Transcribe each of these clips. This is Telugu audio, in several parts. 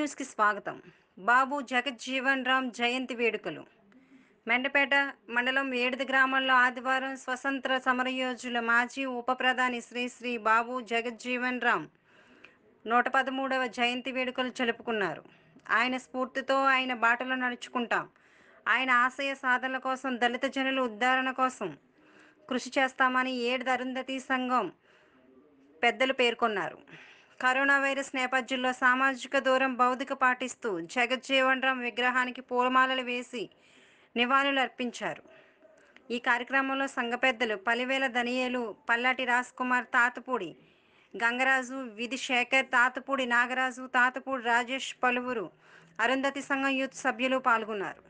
న్యూస్కి స్వాగతం బాబు జగజ్జీవన్ రామ్ జయంతి వేడుకలు మెండపేట మండలం ఏడుది గ్రామంలో ఆదివారం స్వతంత్ర సమరయోధుల మాజీ ఉప ప్రధాని శ్రీ శ్రీ బాబు జగజ్జీవన్ రామ్ నూట పదమూడవ జయంతి వేడుకలు జరుపుకున్నారు ఆయన స్ఫూర్తితో ఆయన బాటలో నడుచుకుంటాం ఆయన ఆశయ సాధనల కోసం దళిత జనుల ఉద్ధరణ కోసం కృషి చేస్తామని ఏడు అరుంధతి సంఘం పెద్దలు పేర్కొన్నారు కరోనా వైరస్ నేపథ్యంలో సామాజిక దూరం భౌతిక పాటిస్తూ జగజ్జీవన్ రామ్ విగ్రహానికి పూలమాలలు వేసి నివాళులు అర్పించారు ఈ కార్యక్రమంలో సంఘ పెద్దలు పలివేల దనియేలు పల్లాటి రాజ్ కుమార్ తాతపూడి గంగరాజు విధి శేఖర్ తాతపూడి నాగరాజు తాతపూడి రాజేష్ పలువురు అరుంధతి సంఘం యూత్ సభ్యులు పాల్గొన్నారు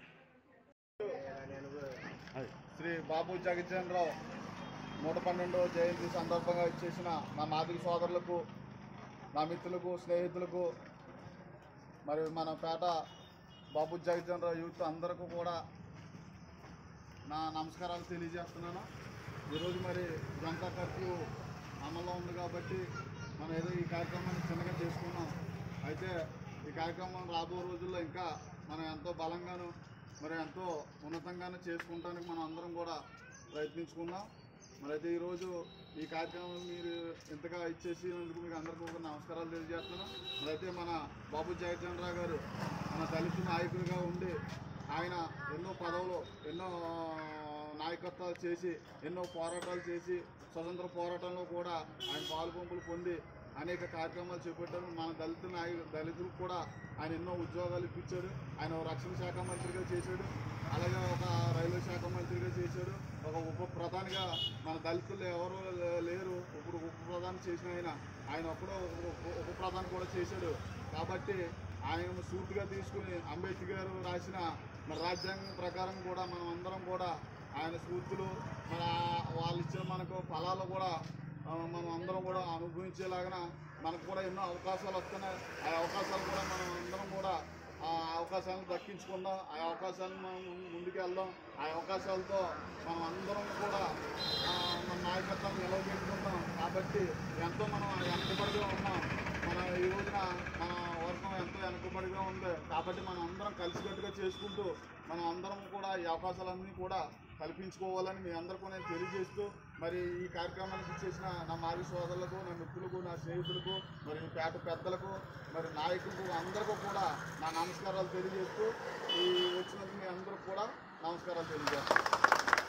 శ్రీ బాబు జగజ్జన్ రావు నూట పన్నెండవ జయంతి సందర్భంగా ఇచ్చేసిన నా మాదిరి సోదరులకు నా మిత్రులకు స్నేహితులకు మరి మన పేట బాబు జగజ్జన్ రావు యూత్ అందరికీ కూడా నా నమస్కారాలు తెలియజేస్తున్నాను ఈరోజు మరి జనతా కర్ఫ్యూ అమల్లో ఉంది కాబట్టి మనం ఏదో ఈ కార్యక్రమాన్ని చిన్నగా చేసుకున్నాం అయితే ఈ కార్యక్రమం రాబో రోజుల్లో ఇంకా మనం ఎంతో బలంగాను మరి ఎంతో ఉన్నతంగాను చేసుకుంటానికి మనం అందరం కూడా ప్రయత్నించుకుందాం మరి అయితే ఈరోజు ఈ కార్యక్రమం మీరు ఇంతగా ఇచ్చేసినందుకు మీకు అందరికీ కూడా నమస్కారాలు తెలియజేస్తున్నాను మరి అయితే మన బాబు జయచంద్రరావు గారు మన దళిత నాయకుడిగా ఉండి ఆయన ఎన్నో పదవులు ఎన్నో నాయకత్వాలు చేసి ఎన్నో పోరాటాలు చేసి స్వతంత్ర పోరాటంలో కూడా ఆయన పాలుపంపులు పొంది అనేక కార్యక్రమాలు చేపట్టారు మన దళిత నాయ దళితులకు కూడా ఆయన ఎన్నో ఉద్యోగాలు ఇప్పించాడు ఆయన ఒక రక్షణ శాఖ మంత్రిగా చేశాడు అలాగే ఒక రైల్వే శాఖ మంత్రిగా చేశాడు ఒక ఉప ప్రధానిగా మన దళితులు ఎవరు లే- లేరు ఇప్పుడు ఉప ప్రధాని చేసిన ఆయన ఆయన ఒక్కడో ఉప- ఉప ప్రధాని కూడా చేశాడు కాబట్టి ఆయన సూటిగా తీసుకుని అంబేద్కర్ గారు రాసిన మన రాజ్యాంగం ప్రకారం కూడా మనం అందరం కూడా ఆయన స్ఫూర్తులు మన వాళ్ళు ఇచ్చిన మనకు ఫలాలు కూడా ఆ, మనం అందరం కూడా అనుభవించేలాగా మనకు కూడా ఎన్నో అవకాశాలు వస్తున్నాయి ఆ అవకాశాలు కూడా మనం అందరం కూడా ఆ అవకాశాలను దక్కించుకుందాం ఆ అవకాశాలను మనం ముందు- ముందుకు వెళ్దాం ఆ అవకాశాలతో మనం అందరం కూడా ఆ, మన నాయకత్వాన్ని నిలవబెట్టుకుందాం కాబట్టి ఎంతో మనం వెనకబడిగా ఉన్నాం మన ఈ రోజున మన వర్గం ఎంతో వెనకబడిగా ఉంది కాబట్టి మనం అందరం కలిసికట్టుగా చేసుకుంటూ మనం అందరం కూడా ఈ అవకాశాలన్నీ కూడా కల్పించుకోవాలని మీ అందరికీ నేను తెలియజేస్తూ మరి ఈ కార్యక్రమానికి చేసిన నా మాజీ సోదరులకు నా మిత్రులకు నా స్నేహితులకు మరి పేట పెద్దలకు మరి నాయకులకు అందరికీ కూడా నా నమస్కారాలు తెలియజేస్తూ ఈ వచ్చినందుకు మీ అందరికి కూడా నమస్కారాలు తెలియజేస్తాను